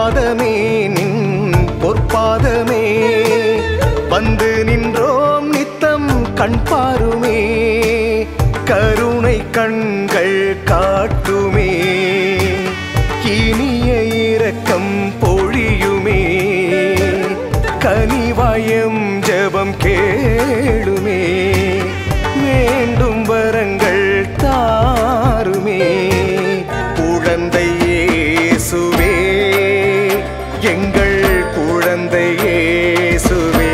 பொற்பாதமே நின் பொற்பாதமே வந்து நின்றோம் நித்தம் கண் பாருமே கருணை கண்கள் காட்டுமே இனிய இரக்கம் பொழியுமே கனிவாயம் ஜெபம் கேளுமே வேண்டும் வரங்கள் தாருமே குழந்தை இயேசுவே எங்கள் குழந்தை இயேசுவே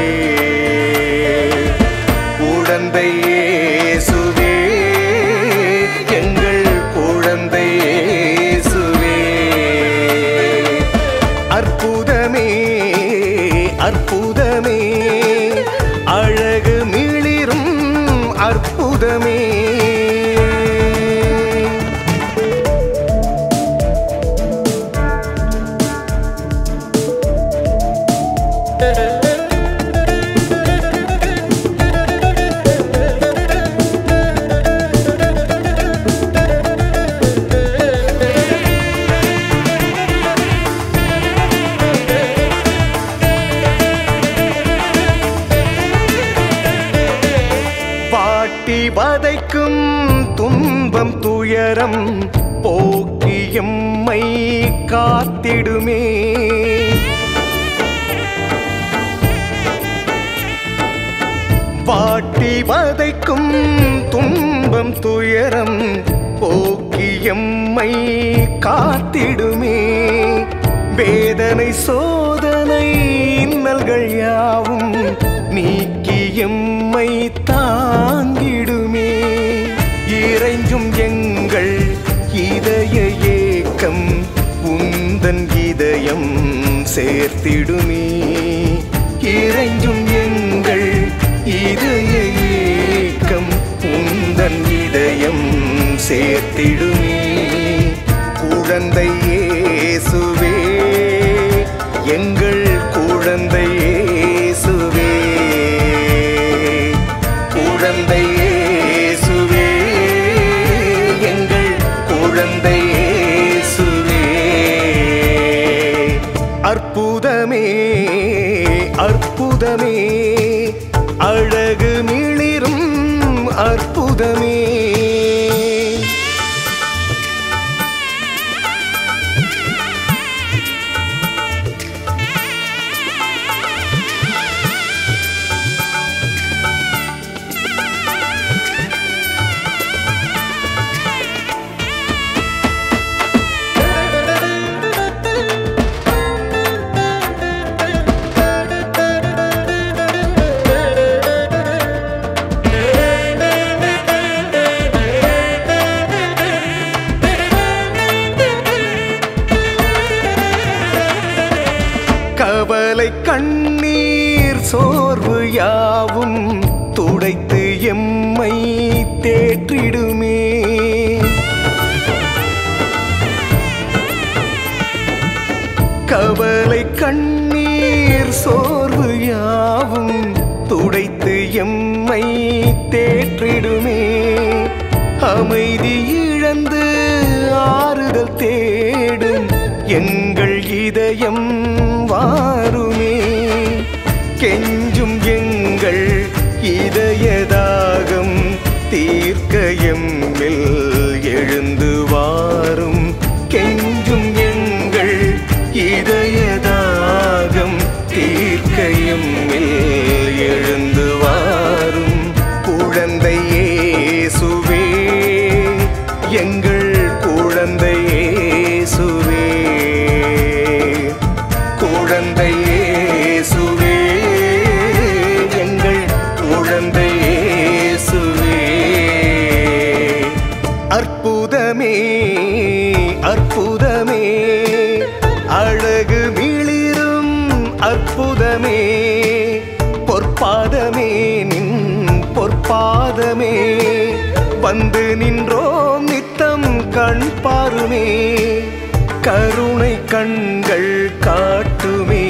குழந்தை இயேசுவே எங்கள் குழந்தை இயேசுவே அற்புதமே அற்புதமே அழகு மிளிரும் அற்புதமே பாட்டி வதைக்கும் துன்பம் துயரம் போக்கியம்மை காத்திடுமே பாட்டி வதைக்கும் துன்பம் துயரம் போக்கியம்மை காத்திடுமே வேதனை சோதனை இன்னல்கள் யாவும் நீக்கியம்மை தாங்கிடுமே இறைஞ்சும் எங்கள் இதய ஏக்கம் உந்தன் இதயம் சேர்த்திடுமே இறைஞ்சும் எங்கள் இதய ஏக்கம் உந்தன் இதயம் சேர்த்திடுமே குழந்தை இயேசுவே எங்கள் குழந்தை இயேசுவே குழந்தை இயேசுவே எங்கள் குழந்தை இயேசுவே அற்புதமே அற்புதமே அழகு மிளிரும் அற்புதமே கவலை கண்ணீர் சோர்வு யாவும் துடைத்து எம்மை தேற்றிடுமே கவலை கண்ணீர் சோர்வு யாவும் துடைத்து எம்மை தேற்றிடுமே அமைதி இழந்து ஆறுதல் தேடும் எங்கள் இதயம் வாருமே கெஞ்சும் எங்கள் இதயதாகம் தீர்க்க எம்மில் எழுந்து வாரும் கெஞ்சும் எங்கள் இதயதாகம் தீர்க்க எம்மில் எழுந்து வாரும் குழந்தை இயேசுவே எங்கள் குழந்தை இயேசுவே குழந்தை இயேசுவே எங்கள் குழந்தை இயேசுவே அற்புதமே அற்புதமே அழகு மிளிரும் அற்புதமே பொற்பாதமே நின் பொற்பாதமே வந்து நின்றோம் நித்தம் கண் பாருமே கருணை கண்கள் காட்டுமே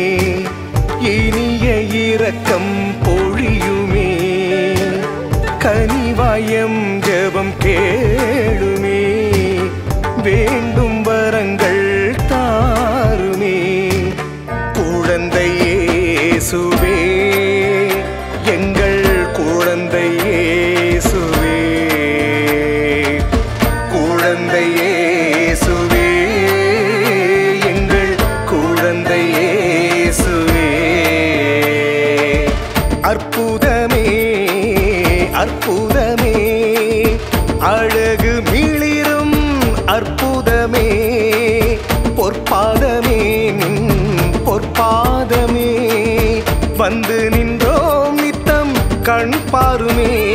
இனிய இரக்கம் பொழியுமே கனிவாயம் ஜெபம் கேளுமே வேண்டும் வரங்கள் தாருமே அழகு மிளிரும் அற்புதமே பொற்பாதமே நின் பொற்பாதமே வந்து நின்றோம் நித்தம் கண் பாருமே